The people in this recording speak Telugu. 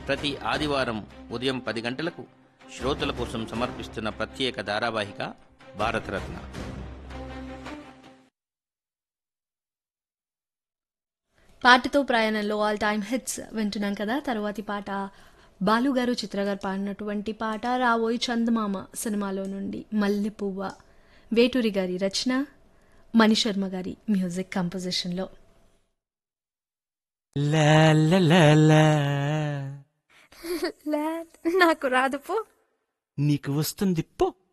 ప్రతి ఆదివారం ఉదయం పది గంటలకు శ్రోతల కోసం సమర్పిస్తున్న ప్రత్యేక ధారావాహిక భారతరత్న పాటతో ప్రయాణంలో ఆల్ టైమ్ హిట్స్ వింటున్నాం కదా తరువాతి పాట బాలు గారు చిత్ర గారు పాడినటువంటి పాట రావోయ్ చందమామ సినిమాలో నుండి మల్లె పువ్వ వేటూరి గారి రచన మణిశర్మ గారి మ్యూజిక్ కంపోజిషన్లో లా లా లా లా. లే నాకు రాదు పో నీకు వస్తుంది పో